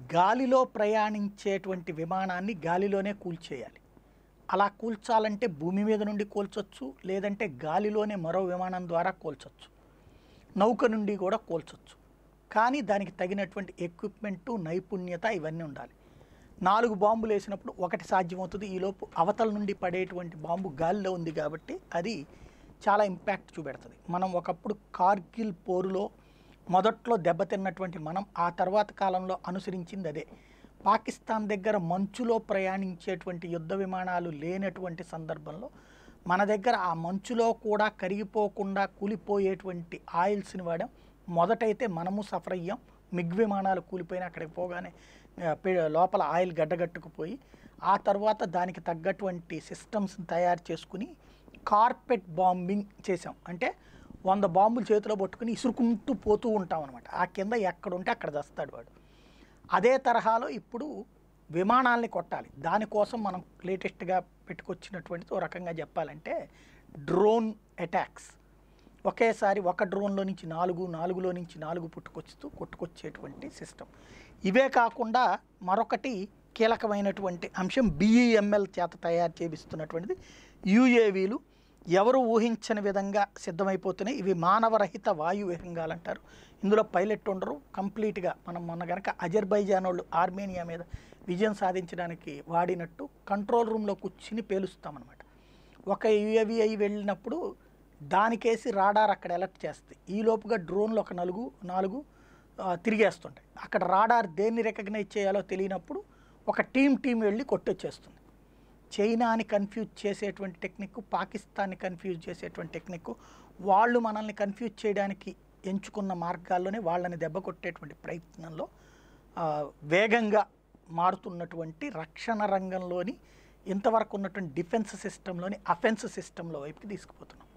గాలిలో ప్రయాణించేటువంటి విమానాన్ని గాలిలోనే కూల్చేయాలి అలా కూల్చాలంటే భూమి మీద నుండి కూల్చొచ్చు లేదంటే గాలిలోనే మరో విమానం ద్వారా కూల్చొచ్చు నౌక నుండి కూడా కూల్చొచ్చు కానీ దానికి తగినటువంటి ఎక్విప్మెంటు నైపుణ్యత ఇవన్నీ ఉండాలి నాలుగు బాంబులు వేసినప్పుడు ఒకటి సాధ్యమవుతుంది ఈలోపు అవతల నుండి పడేటువంటి బాంబు గాలిలో ఉంది కాబట్టి అది చాలా ఇంపాక్ట్ చూపెడుతుంది మనం ఒకప్పుడు కార్గిల్ పోరులో మొదట్లో దెబ్బతిన్నటువంటి మనం ఆ తర్వాత కాలంలో అనుసరించింది అదే పాకిస్తాన్ దగ్గర మంచులో ప్రయాణించేటువంటి యుద్ధ విమానాలు లేనటువంటి సందర్భంలో మన దగ్గర ఆ మంచులో కూడా కరిగిపోకుండా కూలిపోయేటువంటి ఆయిల్స్ని వాడాం మొదటైతే మనము సఫర్ అయ్యాం మిగ్ విమానాలు కూలిపోయినా అక్కడికి పోగానే ఆ, పె- లోపల ఆయిల్ గడ్డగట్టుకుపోయి ఆ తర్వాత దానికి తగ్గటువంటి సిస్టమ్స్ తయారు చేసుకుని కార్పెట్ బాంబింగ్ చేసాం అంటే వంద బాంబులు చేతిలో పట్టుకుని ఇసురుకుంటూ పోతూ ఉంటాం అనమాట ఆ కింద ఎక్కడ ఉంటే అక్కడ దస్తాడు వాడు అదే తరహాలో ఇప్పుడు విమానాల్ని కొట్టాలి దానికోసం మనం లేటెస్ట్గా పెట్టుకొచ్చినటువంటిది ఓ రకంగా చెప్పాలంటే డ్రోన్ అటాక్స్ ఒకేసారి ఒక డ్రోన్లో నుంచి నాలుగు నాలుగులో నుంచి నాలుగు పుట్టుకొచ్చుతూ కొట్టుకొచ్చేటువంటి సిస్టమ్ ఇవే కాకుండా మరొకటి కీలకమైనటువంటి అంశం బిఈఎంఎల్ చేత తయారు చేపిస్తున్నటువంటిది యుఏవీలు ఎవరు ఊహించని విధంగా సిద్ధమైపోతున్నాయి ఇవి మానవరహిత వాయు విహంగాలు అంటారు ఇందులో పైలట్ ఉండరు కంప్లీట్గా మనం మొన్న కనుక అజర్బైజాన్ వాళ్ళు ఆర్మేనియా మీద విజయం సాధించడానికి వాడినట్టు కంట్రోల్ రూమ్లో కూర్చుని పేలుస్తామన్నమాట ఒక యుఏవి అయి వెళ్ళినప్పుడు దానికేసి రాడార్ అక్కడ అలర్ట్ చేస్తాయి ఈ లోపుగా డ్రోన్లు ఒక నలుగు నాలుగు ఆ, తిరిగేస్తుంటాయి అక్కడ రాడార్ దేన్ని రికగ్నైజ్ చేయాలో తెలియనప్పుడు ఒక టీం టీం వెళ్ళి కొట్టొచ్చేస్తుంది చైనాని కన్ఫ్యూజ్ చేసేటువంటి టెక్నిక్ పాకిస్తాన్ని కన్ఫ్యూజ్ చేసేటువంటి టెక్నిక్ వాళ్ళు మనల్ని కన్ఫ్యూజ్ చేయడానికి ఎంచుకున్న మార్గాల్లోనే వాళ్ళని దెబ్బ కొట్టేటువంటి ప్రయత్నంలో ఆ, వేగంగా మారుతున్నటువంటి రక్షణ రంగంలోని ఇంతవరకు ఉన్నటువంటి డిఫెన్స్ సిస్టంలోని అఫెన్స్ సిస్టంలో వైపుకి తీసుకుపోతున్నాం